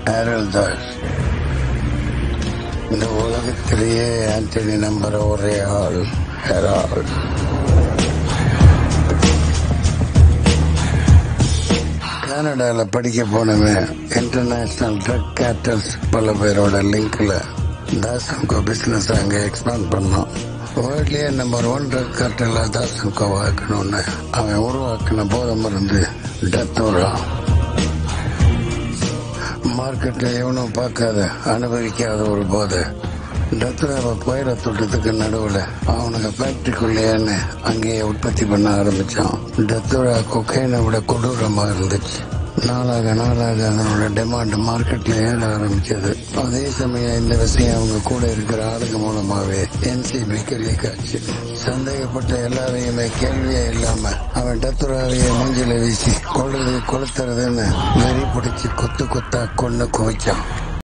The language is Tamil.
ஆரல் தாஸ் இந்த உலகத்திலேயே ஆண்டனி நம்புற ஒரே ஆள் ஹெரால்ட் கனடால படிக்க போனவன் இன்டர்நேஷனல் ட்ரக் கேட்டல்ஸ் பல பேரோட லிங்க்ல தாசன்கோ பிசினஸ் அங்க எக்ஸ்பாண்ட் பண்ணான் வேர்ல்ட்லயே நம்பர் ஒன் ட்ரக் கேட்டல தாசன்கோ ஆக்கணும்னு அவன் உருவாக்கின போதை மருந்து டத்தோரா மார்க்கெட்ல எவனும் பார்க்காத அனுபவிக்காத ஒரு போதை டத்ராவை பயிர தோட்டத்துக்கு நடுவுல அவனுக்கு ஃபேக்டரிக்குள்ளேன்னு அங்கேயே உற்பத்தி பண்ண ஆரம்பிச்சான் டத்துரா கொக்கைனை விட கொடூரமா இருந்துச்சு நாளாக நாளாக அதனோட டிமாண்ட் மார்க்கெட்ல ஏற ஆரம்பிச்சது அதே சமயம் இந்த விஷயம் அவங்க கூட இருக்கிற ஆளுங்க மூலமாவே என்சிபிக்கு லீக் ஆச்சு சந்தேகப்பட்ட எல்லாரையுமே கேள்வியே இல்லாம அவன் டத்துராவையே மூஞ்சில வீசி கொள்ளுது கொளுத்துறதுன்னு வெறி பிடிச்சி கொத்து கொத்தா கொண்டு குவிச்சான்